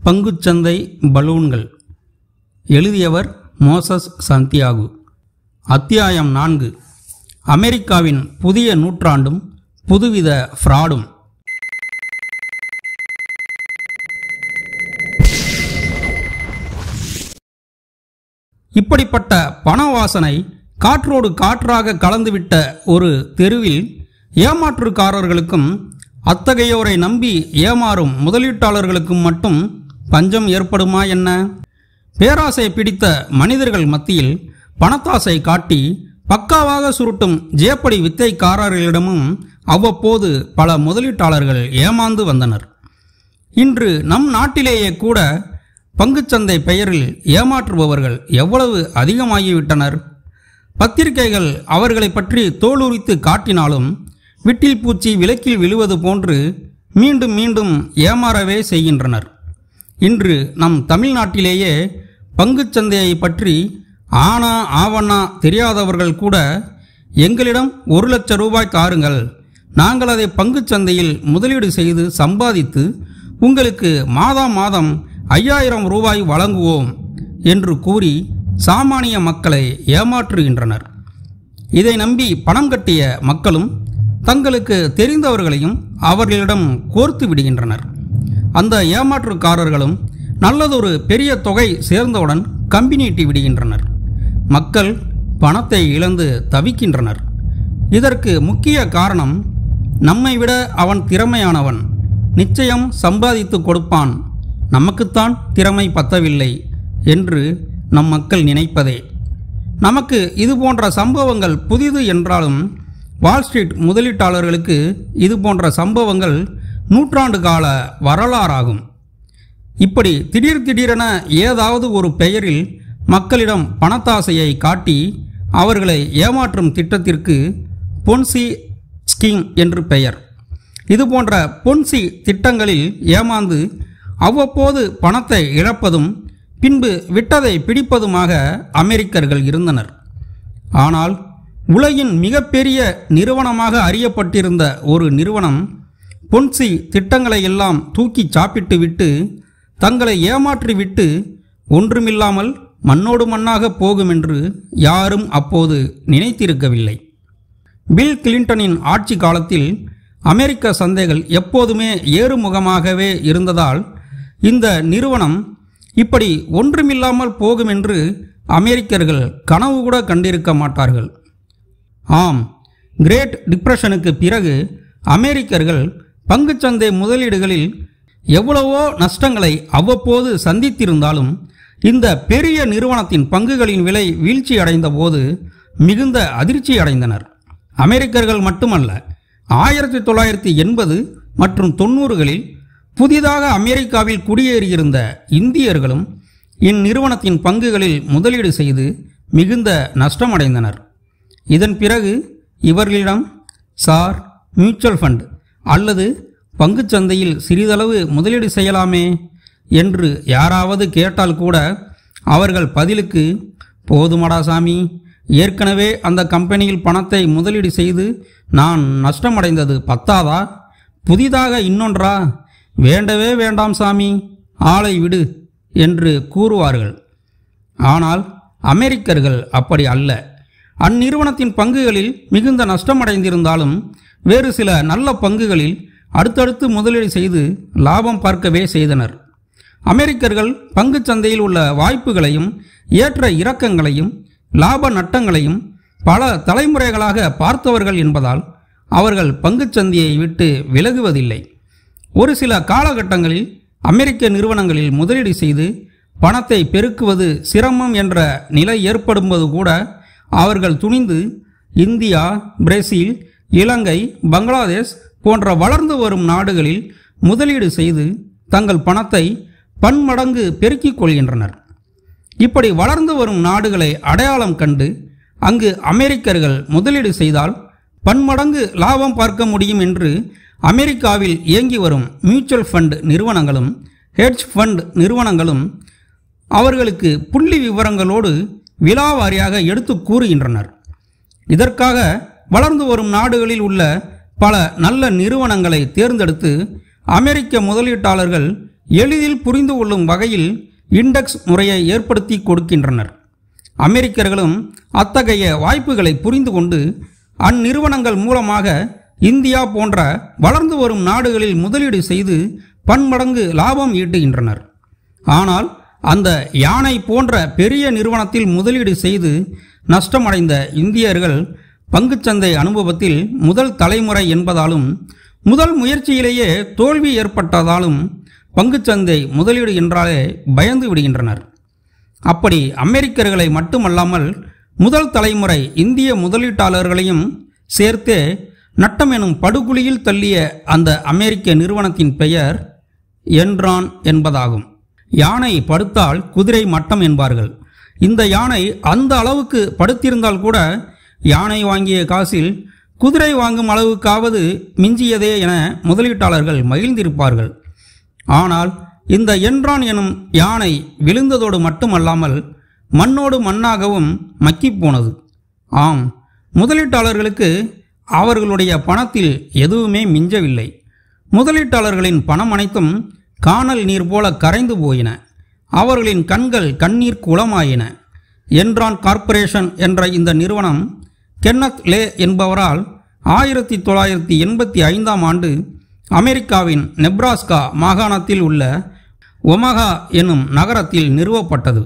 பங்குச்சந்தை பலூன்கள் எழுதியவர் மோசஸ் சந்தியாகு அத்தியாயம் நான்கு அமெரிக்காவின் புதிய நூற்றாண்டும் புதுவித ஃப்ராடும் இப்படிப்பட்ட பண வாசனை காற்றோடு காற்றாக கலந்துவிட்ட ஒரு தெருவில் ஏமாற்றுக்காரர்களுக்கும் அத்தகையோரை நம்பி ஏமாறும் முதலீட்டாளர்களுக்கும் மட்டும் பஞ்சம் ஏற்படுமா என்ன பேராசை பிடித்த மனிதர்கள் மத்தியில் பணத்தாசை காட்டி பக்காவாக சுருட்டும் ஜேப்படி வித்தைக்காரர்களிடமும் அவ்வப்போது பல முதலீட்டாளர்கள் ஏமாந்து வந்தனர் இன்று நம் நாட்டிலேயே கூட பங்குச்சந்தை பெயரில் ஏமாற்றுபவர்கள் எவ்வளவு அதிகமாகிவிட்டனர் பத்திரிகைகள் அவர்களை பற்றி தோலுரித்து காட்டினாலும் விட்டில் பூச்சி விளக்கில் விழுவது போன்று மீண்டும் மீண்டும் ஏமாறவே செய்கின்றனர் இன்று நம் தமிழ்நாட்டிலேயே பங்குச்சந்தையை பற்றி ஆனா ஆவண்ணா தெரியாதவர்கள் கூட எங்களிடம் ஒரு லட்சம் ரூபாய் தாருங்கள் நாங்கள் அதை பங்குச்சந்தையில் முதலீடு செய்து சம்பாதித்து உங்களுக்கு மாதம் மாதம் ஐயாயிரம் ரூபாய் வழங்குவோம் என்று கூறி சாமானிய மக்களை ஏமாற்றுகின்றனர் இதை நம்பி பணம் கட்டிய மக்களும் தங்களுக்கு தெரிந்தவர்களையும் அவர்களிடம் கோர்த்து விடுகின்றனர் அந்த ஏமாற்றுக்காரர்களும் நல்லதொரு பெரிய தொகை சேர்ந்தவுடன் கம்பி நீட்டி விடுகின்றனர் மக்கள் பணத்தை இழந்து தவிக்கின்றனர் இதற்கு முக்கிய காரணம் நம்மை விட அவன் திறமையானவன் நிச்சயம் சம்பாதித்து கொடுப்பான் நமக்குத்தான் திறமை பத்தவில்லை என்று நம் மக்கள் நினைப்பதே நமக்கு இது போன்ற சம்பவங்கள் புதிது என்றாலும் வால் ஸ்ட்ரீட் முதலீட்டாளர்களுக்கு இது போன்ற சம்பவங்கள் நூற்றாண்டு கால வரலாறாகும் இப்படி திடீர் திடீரென ஏதாவது ஒரு பெயரில் மக்களிடம் பணத்தாசையை காட்டி அவர்களை ஏமாற்றும் திட்டத்திற்கு பொன்சி ஸ்கீம் என்று பெயர் இது போன்ற பொன்சி திட்டங்களில் ஏமாந்து அவ்வப்போது பணத்தை இழப்பதும் பின்பு விட்டதை பிடிப்பதுமாக அமெரிக்கர்கள் இருந்தனர் ஆனால் உலகின் மிகப்பெரிய நிறுவனமாக அறியப்பட்டிருந்த ஒரு நிறுவனம் பொன்சி திட்டங்களை எல்லாம் தூக்கி சாப்பிட்டு விட்டு தங்களை ஏமாற்றிவிட்டு ஒன்றுமில்லாமல் மண்ணோடு மண்ணாக போகும் என்று யாரும் அப்போது நினைத்திருக்கவில்லை பில் கிளின்டனின் ஆட்சி காலத்தில் அமெரிக்க சந்தைகள் எப்போதுமே ஏறுமுகமாகவே இருந்ததால் இந்த நிறுவனம் இப்படி ஒன்றுமில்லாமல் போகும் என்று அமெரிக்கர்கள் கனவு கூட கண்டிருக்க மாட்டார்கள் ஆம் கிரேட் டிப்ரெஷனுக்கு பிறகு அமெரிக்கர்கள் பங்குச்சந்தை முதலீடுகளில் எவ்வளவோ நஷ்டங்களை அவ்வப்போது சந்தித்திருந்தாலும் இந்த பெரிய நிறுவனத்தின் பங்குகளின் விலை வீழ்ச்சி அடைந்த போது மிகுந்த அதிர்ச்சி அடைந்தனர் அமெரிக்கர்கள் மட்டுமல்ல ஆயிரத்தி தொள்ளாயிரத்தி எண்பது மற்றும் தொண்ணூறுகளில் புதிதாக அமெரிக்காவில் குடியேறியிருந்த இந்தியர்களும் இந்நிறுவனத்தின் பங்குகளில் முதலீடு செய்து மிகுந்த நஷ்டமடைந்தனர் இதன் பிறகு இவர்களிடம் சார் மியூச்சுவல் ஃபண்ட் அல்லது பங்குச்சந்தையில் சிறிதளவு முதலீடு செய்யலாமே என்று யாராவது கேட்டால் கூட அவர்கள் பதிலுக்கு போதுமடா சாமி ஏற்கனவே அந்த கம்பெனியில் பணத்தை முதலீடு செய்து நான் நஷ்டமடைந்தது பத்தாதா புதிதாக இன்னொன்றா வேண்டவே வேண்டாம் சாமி ஆளை விடு என்று கூறுவார்கள் ஆனால் அமெரிக்கர்கள் அப்படி அல்ல அந்நிறுவனத்தின் பங்குகளில் மிகுந்த நஷ்டமடைந்திருந்தாலும் வேறு சில நல்ல பங்குகளில் அடுத்தடுத்து முதலீடு செய்து லாபம் பார்க்கவே செய்தனர் அமெரிக்கர்கள் பங்குச் சந்தையில் உள்ள வாய்ப்புகளையும் ஏற்ற இறக்கங்களையும் லாப நட்டங்களையும் பல தலைமுறைகளாக பார்த்தவர்கள் என்பதால் அவர்கள் பங்குச் சந்தையை விட்டு விலகுவதில்லை ஒரு சில காலகட்டங்களில் அமெரிக்க நிறுவனங்களில் முதலீடு செய்து பணத்தை பெருக்குவது சிரமம் என்ற நிலை ஏற்படும்போது கூட அவர்கள் துணிந்து இந்தியா பிரேசில் இலங்கை பங்களாதேஷ் போன்ற வளர்ந்து வரும் நாடுகளில் முதலீடு செய்து தங்கள் பணத்தை பன்மடங்கு பெருக்கிக் கொள்கின்றனர் இப்படி வளர்ந்து வரும் நாடுகளை அடையாளம் கண்டு அங்கு அமெரிக்கர்கள் முதலீடு செய்தால் பன்மடங்கு லாபம் பார்க்க முடியும் என்று அமெரிக்காவில் இயங்கி வரும் மியூச்சுவல் ஃபண்ட் நிறுவனங்களும் ஹெட்ஜ் ஃபண்ட் நிறுவனங்களும் அவர்களுக்கு புள்ளி விவரங்களோடு விலாவாரியாக எடுத்து கூறுகின்றனர் இதற்காக வளர்ந்து வரும் நாடுகளில் உள்ள பல நல்ல நிறுவனங்களை தேர்ந்தெடுத்து அமெரிக்க முதலீட்டாளர்கள் எளிதில் புரிந்து கொள்ளும் வகையில் இண்டெக்ஸ் முறையை ஏற்படுத்தி கொடுக்கின்றனர் அமெரிக்கர்களும் அத்தகைய வாய்ப்புகளை புரிந்து கொண்டு அந்நிறுவனங்கள் மூலமாக இந்தியா போன்ற வளர்ந்து வரும் நாடுகளில் முதலீடு செய்து பன்மடங்கு லாபம் ஈட்டுகின்றனர் ஆனால் அந்த யானை போன்ற பெரிய நிறுவனத்தில் முதலீடு செய்து நஷ்டமடைந்த இந்தியர்கள் பங்குச்சந்தை அனுபவத்தில் முதல் தலைமுறை என்பதாலும் முதல் முயற்சியிலேயே தோல்வி ஏற்பட்டதாலும் பங்குச்சந்தை முதலீடு என்றாலே பயந்து விடுகின்றனர் அப்படி அமெரிக்கர்களை மட்டுமல்லாமல் முதல் தலைமுறை இந்திய முதலீட்டாளர்களையும் சேர்த்தே நட்டம் எனும் படுகுழியில் தள்ளிய அந்த அமெரிக்க நிறுவனத்தின் பெயர் என்ரான் என்பதாகும் யானை படுத்தால் குதிரை மட்டம் என்பார்கள் இந்த யானை அந்த அளவுக்கு படுத்திருந்தால் கூட யானை வாங்கிய காசில் குதிரை வாங்கும் அளவுக்காவது மிஞ்சியதே என முதலீட்டாளர்கள் மகிழ்ந்திருப்பார்கள் ஆனால் இந்த என்ரான் எனும் யானை விழுந்ததோடு மட்டுமல்லாமல் மண்ணோடு மண்ணாகவும் மக்கிப் போனது ஆம் முதலீட்டாளர்களுக்கு அவர்களுடைய பணத்தில் எதுவுமே மிஞ்சவில்லை முதலீட்டாளர்களின் பணம் அனைத்தும் காணல் நீர் போல கரைந்து போயின அவர்களின் கண்கள் கண்ணீர் குளமாயின என்ரான் கார்ப்பரேஷன் என்ற இந்த நிறுவனம் கென்னத் லே என்பவரால் ஆயிரத்தி தொள்ளாயிரத்தி எண்பத்தி ஐந்தாம் ஆண்டு அமெரிக்காவின் நெப்ராஸ்கா மாகாணத்தில் உள்ள ஒமகா என்னும் நகரத்தில் நிறுவப்பட்டது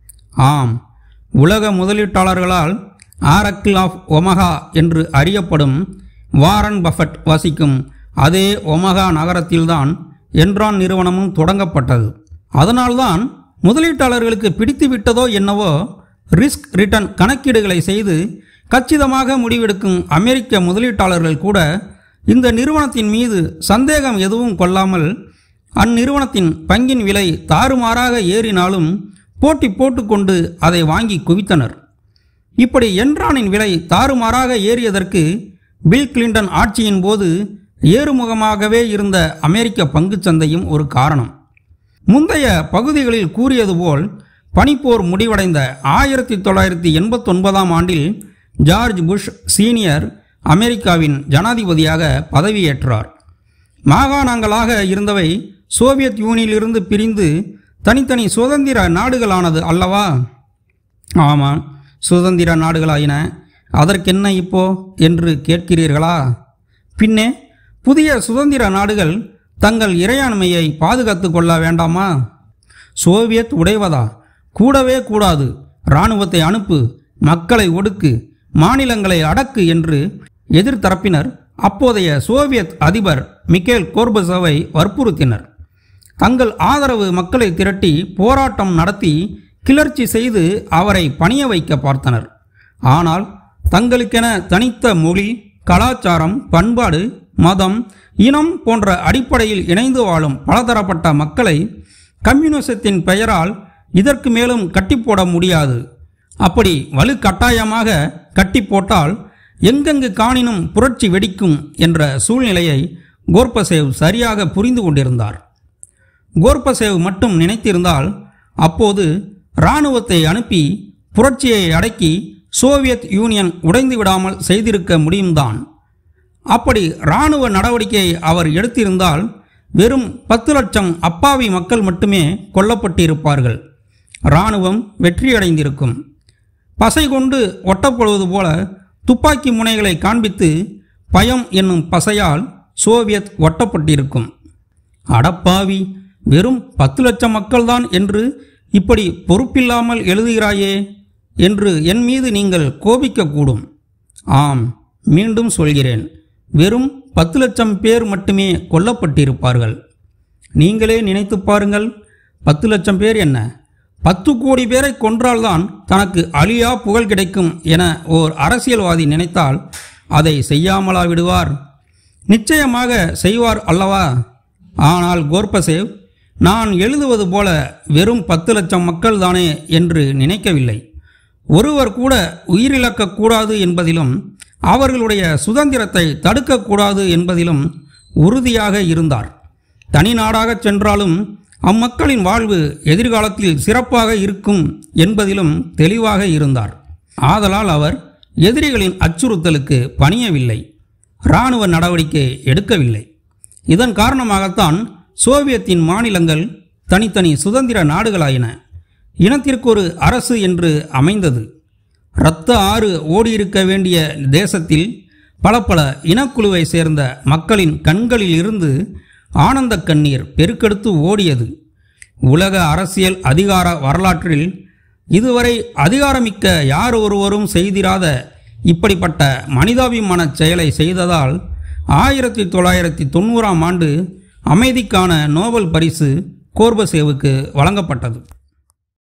ஆம் உலக முதலீட்டாளர்களால் ஆரக்கிள் ஆஃப் ஒமகா என்று அறியப்படும் வாரன் பஃபட் வசிக்கும் அதே ஒமகா நகரத்தில்தான் என்ரான் நிறுவனமும் தொடங்கப்பட்டது அதனால்தான் முதலீட்டாளர்களுக்கு பிடித்து விட்டதோ என்னவோ ரிஸ்க் ரிட்டர்ன் கணக்கீடுகளை செய்து கச்சிதமாக முடிவெடுக்கும் அமெரிக்க முதலீட்டாளர்கள் கூட இந்த நிறுவனத்தின் மீது சந்தேகம் எதுவும் கொள்ளாமல் அந்நிறுவனத்தின் பங்கின் விலை தாறுமாறாக ஏறினாலும் போட்டி போட்டுக்கொண்டு அதை வாங்கி குவித்தனர் இப்படி என்ரானின் விலை தாறுமாறாக ஏறியதற்கு பில் கிளின்டன் ஆட்சியின் போது ஏறுமுகமாகவே இருந்த அமெரிக்க பங்குச் சந்தையும் ஒரு காரணம் முந்தைய பகுதிகளில் கூறியது போல் பனிப்போர் முடிவடைந்த ஆயிரத்தி தொள்ளாயிரத்தி எண்பத்தொன்பதாம் ஆண்டில் ஜார்ஜ் புஷ் சீனியர் அமெரிக்காவின் ஜனாதிபதியாக பதவியேற்றார் மாகாணங்களாக இருந்தவை சோவியத் யூனியனிலிருந்து பிரிந்து தனித்தனி சுதந்திர நாடுகளானது அல்லவா ஆமாம் சுதந்திர நாடுகளாயின அதற்கென்ன இப்போ என்று கேட்கிறீர்களா பின்னே புதிய சுதந்திர நாடுகள் தங்கள் இறையாண்மையை பாதுகாத்து கொள்ள வேண்டாமா சோவியத் உடைவதா கூடவே கூடாது இராணுவத்தை அனுப்பு மக்களை ஒடுக்கு மாநிலங்களை அடக்கு என்று எதிர்த்தரப்பினர் அப்போதைய சோவியத் அதிபர் மிக்கேல் கோர்பசோவை வற்புறுத்தினர் தங்கள் ஆதரவு மக்களை திரட்டி போராட்டம் நடத்தி கிளர்ச்சி செய்து அவரை பணிய வைக்க பார்த்தனர் ஆனால் தங்களுக்கென தனித்த மொழி கலாச்சாரம் பண்பாடு மதம் இனம் போன்ற அடிப்படையில் இணைந்து வாழும் பலதரப்பட்ட மக்களை கம்யூனிசத்தின் பெயரால் இதற்கு மேலும் கட்டி போட முடியாது அப்படி வலுக்கட்டாயமாக கட்டி போட்டால் எங்கெங்கு காணினும் புரட்சி வெடிக்கும் என்ற சூழ்நிலையை கோர்பசேவ் சரியாக புரிந்து கொண்டிருந்தார் கோர்பசேவ் மட்டும் நினைத்திருந்தால் அப்போது இராணுவத்தை அனுப்பி புரட்சியை அடக்கி சோவியத் யூனியன் உடைந்து விடாமல் செய்திருக்க முடியும்தான் அப்படி இராணுவ நடவடிக்கையை அவர் எடுத்திருந்தால் வெறும் பத்து லட்சம் அப்பாவி மக்கள் மட்டுமே கொல்லப்பட்டிருப்பார்கள் இராணுவம் வெற்றியடைந்திருக்கும் பசை கொண்டு ஒட்டப்படுவது போல துப்பாக்கி முனைகளை காண்பித்து பயம் என்னும் பசையால் சோவியத் ஒட்டப்பட்டிருக்கும் அடப்பாவி வெறும் பத்து லட்சம் மக்கள்தான் என்று இப்படி பொறுப்பில்லாமல் எழுதுகிறாயே என்று என் மீது நீங்கள் கோபிக்கக்கூடும் ஆம் மீண்டும் சொல்கிறேன் வெறும் பத்து லட்சம் பேர் மட்டுமே கொல்லப்பட்டிருப்பார்கள் நீங்களே நினைத்து பாருங்கள் பத்து லட்சம் பேர் என்ன பத்து கோடி பேரை கொன்றால்தான் தனக்கு அழியா புகழ் கிடைக்கும் என ஓர் அரசியல்வாதி நினைத்தால் அதை செய்யாமலா விடுவார் நிச்சயமாக செய்வார் அல்லவா ஆனால் கோர்பசேவ் நான் எழுதுவது போல வெறும் பத்து லட்சம் மக்கள் தானே என்று நினைக்கவில்லை ஒருவர் கூட உயிரிழக்கக்கூடாது என்பதிலும் அவர்களுடைய சுதந்திரத்தை தடுக்கக்கூடாது என்பதிலும் உறுதியாக இருந்தார் தனி நாடாகச் சென்றாலும் அம்மக்களின் வாழ்வு எதிர்காலத்தில் சிறப்பாக இருக்கும் என்பதிலும் தெளிவாக இருந்தார் ஆதலால் அவர் எதிரிகளின் அச்சுறுத்தலுக்கு பணியவில்லை இராணுவ நடவடிக்கை எடுக்கவில்லை இதன் காரணமாகத்தான் சோவியத்தின் மாநிலங்கள் தனித்தனி சுதந்திர நாடுகளாயின இனத்திற்கு ஒரு அரசு என்று அமைந்தது இரத்த ஆறு ஓடியிருக்க வேண்டிய தேசத்தில் பல பல இனக்குழுவை சேர்ந்த மக்களின் கண்களில் இருந்து ஆனந்த கண்ணீர் பெருக்கெடுத்து ஓடியது உலக அரசியல் அதிகார வரலாற்றில் இதுவரை அதிகாரமிக்க யார் ஒருவரும் செய்திராத இப்படிப்பட்ட மனிதாபிமான செயலை செய்ததால் ஆயிரத்தி தொள்ளாயிரத்தி தொண்ணூறாம் ஆண்டு அமைதிக்கான நோபல் பரிசு கோர்பசேவுக்கு வழங்கப்பட்டது